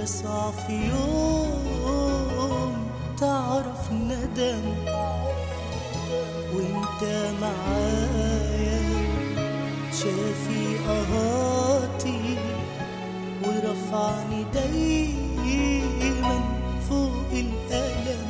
يسعى في يوم تعرف ندم وانت معايا شافي اهاتي ورفعني دايما فوق الألم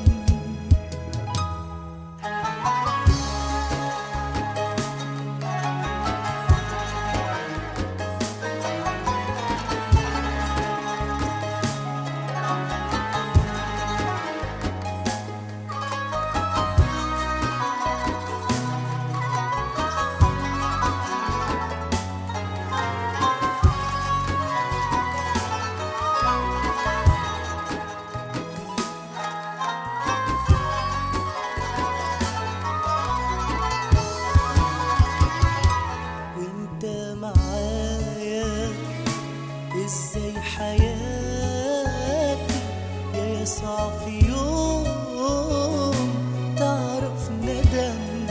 وانت معايا ازاي حياتي يا يسعى في يوم تعرف ندم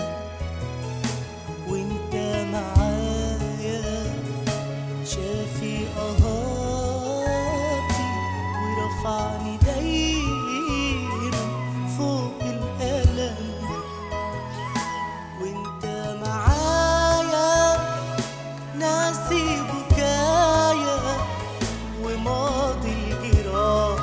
وانت معايا شافي اهاتي ورفعني دايما فوق الألم وانت معايا ناسي بكايا وماضي الجراح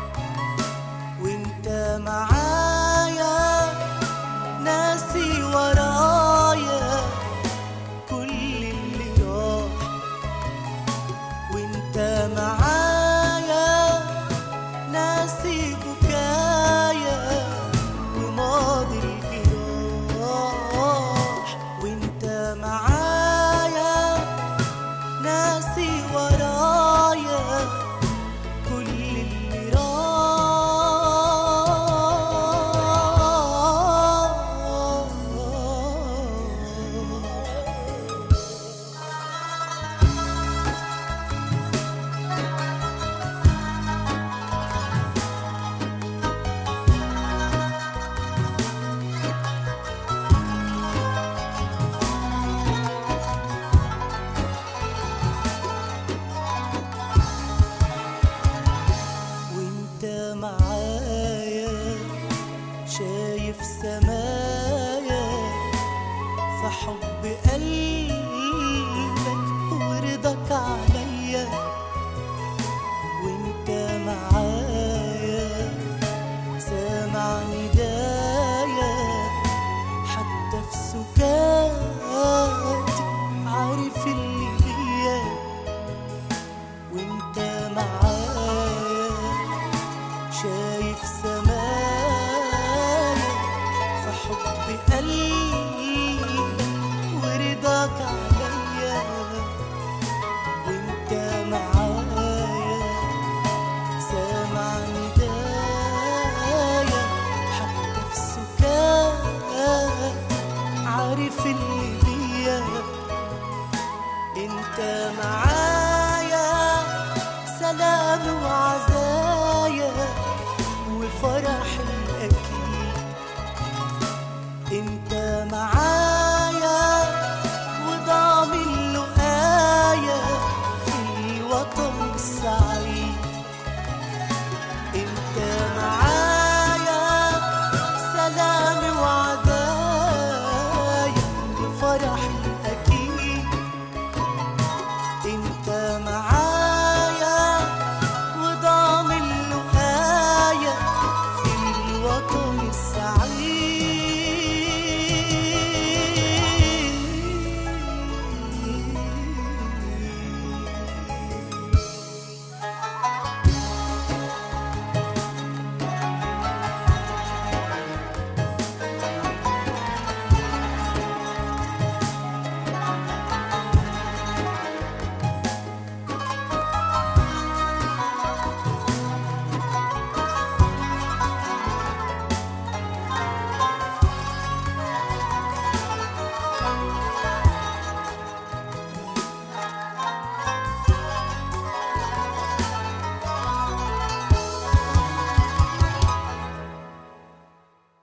وانت معايا ناسي ورايا كل اللي راح وانت معايا ناسي بكايا وماضي الجراح وانت معايا ناسي ورايا كل اللي راح وانت معايا